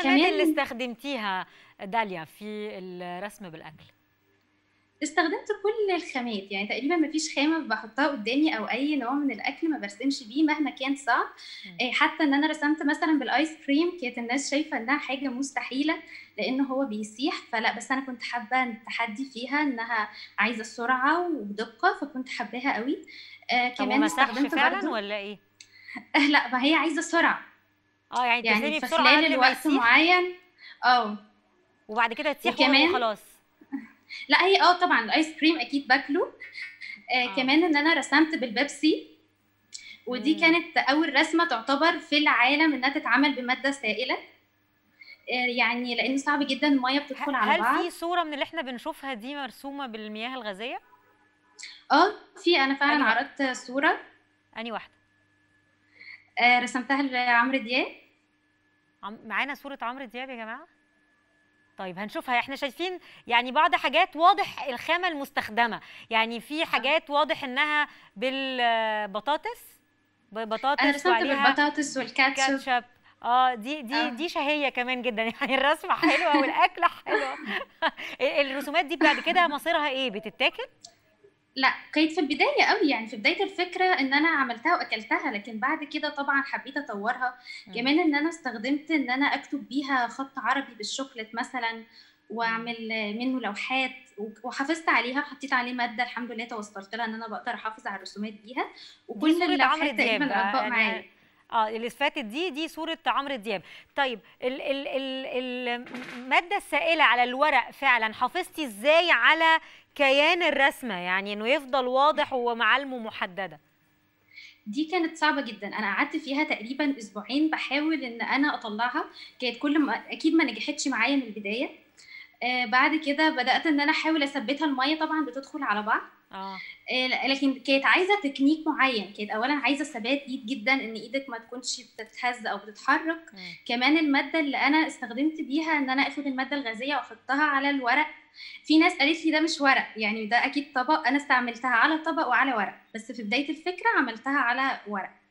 الخامات كمان اللي استخدمتيها داليا في الرسم بالاكل استخدمت كل الخامات يعني تقريبا ما فيش خامه بحطها قدامي او اي نوع من الاكل ما برسمش بيه مهما كان صعب مم. إيه، حتى ان انا رسمت مثلا بالايس كريم كانت الناس شايفه انها حاجه مستحيله لان هو بيسيح فلا بس انا كنت حابه التحدي فيها انها عايزه سرعه ودقه فكنت حباها قوي آه طب كمان وما ساحش استخدمت فعلا برضو ولا ايه آه لا ما هي عايزه سرعه اه يعني يعني ترسمي في بسرعه خلال قبل ما الوقت يسيح معين اه وبعد كده تسيح وكمان وخلاص لا هي اه طبعا الايس كريم اكيد باكله آه اه كمان ان انا رسمت بالبيبسي ودي مم. كانت اول رسمه تعتبر في العالم انها تتعمل بماده سائله آه يعني لان صعب جدا الميه ه- بتدخل على هل بعض في صوره من اللي احنا بنشوفها دي مرسومه بالمياه الغازيه اه في انا فعلا انهي واحده عرضت صوره انهي واحده آه رسمتها لعمرو دياب عم... معانا صوره عمرو دياب يا جماعه طيب هنشوفها احنا شايفين يعني بعض حاجات واضح الخامة المستخدمة يعني في آه. حاجات واضح انها بالبطاطس انا بطاطس رسمت وعليها بالبطاطس والكاتشب كاتشب اه دي دي اه دي شهية كمان جدا يعني الرسمة حلوة والأكلة حلوة الرسومات دي بعد كده مصيرها ايه بتتاكل؟ لا كانت في البداية قوي يعني في بداية الفكرة ان انا عملتها واكلتها لكن بعد كده طبعا حبيت اطورها مم. كمان ان انا استخدمت ان انا اكتب بيها خط عربي بالشوكليت مثلا مم. واعمل منه لوحات وحافظت عليها وحطيت عليه مادة الحمد لله توصلت لها ان انا بقدر احافظ على الرسومات بيها دي وكل صورة عمرو اللوحات دياب تقريبا بقى الاطباق يعني معايا اه اللي فاتت دي دي صورة عمرو دياب طيب ال ال ال المادة السائلة على الورق فعلا حافظتي ازاي على كيان الرسمة يعني انه يفضل واضح ومعالمه محددة دي كانت صعبة جدا أنا قعدت فيها تقريبا أسبوعين بحاول إن أنا أطلعها كانت كل ما أكيد ما نجحتش معايا من البداية آه بعد كده بدأت إن أنا أحاول أثبتها المية طبعا بتدخل على بعض اه آه لكن كانت عايزة تكنيك معين كانت أولا عايزة ثبات إيد جدا إن إيدك ما تكونش بتتهز أو بتتحرك مم. كمان المادة اللي أنا استخدمت بيها إن أنا آخد المادة الغازية وأحطها على الورق في ناس قالت لي ده مش ورق يعني ده أكيد طبق أنا استعملتها على طبق وعلى ورق بس في بداية الفكرة عملتها على ورق